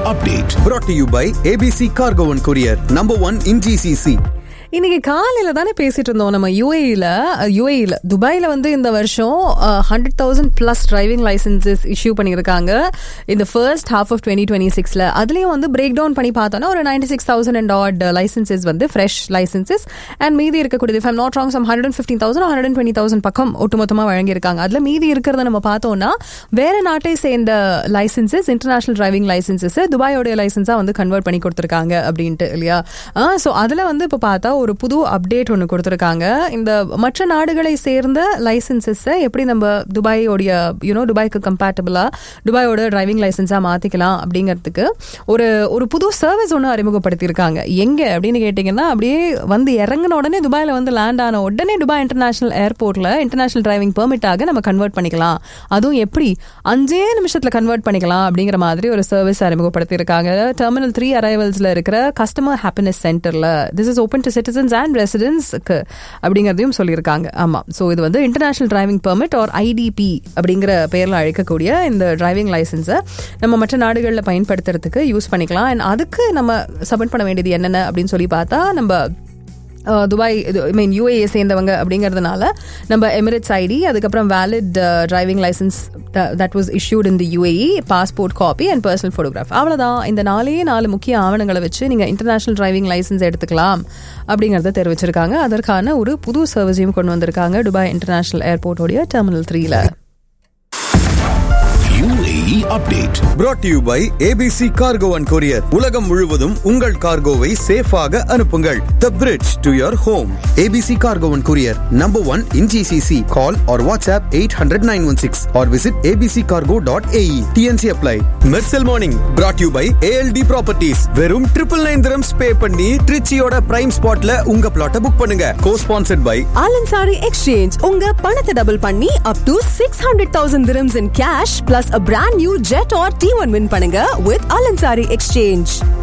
update. brought to you by ABC Cargo and Courier, number one in GCC. இன்னைக்கு காலையில தானே பேசிட்டு இருந்தோம் நம்ம யூஏஇல யூஏஇல துபாயில வந்து இந்த வருஷம் hundred thousand plus driving licences issue பண்ணியிருக்காங்க இந்த first half of twenty twenty சிக்ஸ்ல அதுலயும் வந்து பிரேக் டவுன் பண்ணி பார்த்தோன்னா ஒரு ninety six thousand and odd licences வந்து ஃப்ரெஷ் லைசன்சஸ் அண்ட் மீதி இருக்கக்கூடியது if I'm not wrong some hundred and fifteen thousand hundred and twenty thousand பக்கம் ஒட்டுமொத்தமாக வழங்கியிருக்காங்க அதுல மீதி இருக்கிறத நம்ம பார்த்தோம்னா வேற நாட்டை சேர்ந்த லைசன்சஸ் இன்டர்நேஷனல் டிரைவிங் லைசன்சஸ் துபாயோடைய லைசன்ஸா வந்து கன்வெர்ட் பண்ணி கொடுத்துருக்காங்க அப்படின்ட்டு இல்லையா ஸோ அதுல வந்து இப்போ பார்த்தா ஒரு புது அப்டேட் ஒன்று கொடுத்துருக்காங்க இந்த மற்ற நாடுகளை சேர்ந்த லைசன்சஸை எப்படி நம்ம துபாயோடைய யூனோ துபாய்க்கு கம்பேட்டபிளா துபாயோட டிரைவிங் லைசன்ஸா மாத்திக்கலாம் அப்படிங்கிறதுக்கு ஒரு ஒரு புது சர்வீஸ் ஒன்று அறிமுகப்படுத்தியிருக்காங்க எங்க அப்படின்னு கேட்டிங்கன்னா அப்படியே வந்து இறங்கின உடனே துபாயில் வந்து லேண்ட் ஆன உடனே துபாய் இன்டர்நேஷனல் ஏர்போர்ட்ல இன்டர்நேஷனல் டிரைவிங் பெர்மிட்டாக நம்ம கன்வெர்ட் பண்ணிக்கலாம் அதுவும் எப்படி அஞ்சே நிமிஷத்துல கன்வெர்ட் பண்ணிக்கலாம் அப்படிங்கிற மாதிரி ஒரு சர்வீஸ் அறிமுகப்படுத்தியிருக்காங்க டெர்மினல் த்ரீ அரைவல்ஸ்ல இருக்கிற கஸ்டமர் ஹாப்பினஸ் சென்டர்ல this is open to citizens and ரெசிடென்ட்ஸ்க்கு அப்படிங்கிறதையும் சொல்லியிருக்காங்க ஆமாம் ஸோ இது வந்து international driving permit or IDP அப்படிங்கிற பெயரில் அழைக்கக்கூடிய இந்த டிரைவிங் லைசன்ஸை நம்ம மற்ற நாடுகளில் பயன்படுத்துறதுக்கு யூஸ் பண்ணிக்கலாம் அண்ட் அதுக்கு நம்ம சப்மிட் பண்ண வேண்டியது என்னென்ன அப்படின்னு சொல்லி பார்த்தா நம்ம அஹ், துபாய் இது ஐ மீன் யூஏஏ சேர்ந்தவங்க அப்படிங்கிறதுனால நம்ம எமிரேட்ஸ் ஐடி அதுக்கப்புறம் valid driving licence that was issued in the UAE passport copy and personal photograph அவ்வளோதான் இந்த நாலே நாலு முக்கிய ஆவணங்களை வச்சு நீங்கள் இன்டர்நேஷனல் டிரைவிங் லைசன்ஸ் எடுத்துக்கலாம் அப்படிங்கிறத தெரிவிச்சிருக்காங்க அதற்கான ஒரு புது சர்வீஸையும் கொண்டு வந்திருக்காங்க துபாய் இன்டர்நேஷனல் ஏர்போர்ட்டோடைய டெர்மினல் த்ரீல UAE update. brought to you by ABC Cargo and Courier. உலகம் முழுவதும் உங்கள் கார்கோவை சேஃபாக அனுப்புங்கள். The bridge to your home. ABC Cargo and Courier, number one in GCC. Call or WhatsApp 800-916 or visit abccargo.ae. TNC apply. Mercel Morning, brought to you by ALD Properties. வெறும் triple nine dirhams pay பண்ணி ட்ரிச்சியோட prime ஸ்பாட்ல உங்க பிளாட்டை book பண்ணுங்க. Co-sponsored by ஆலன்சாரி exchange உங்க பணத்தை double பண்ணி up to six hundred thousand dirhams in cash plus a brand new jet R T one win பண்ணுங்க வித் ஆலன்சாரி எக்ஸ்சேஞ்ச்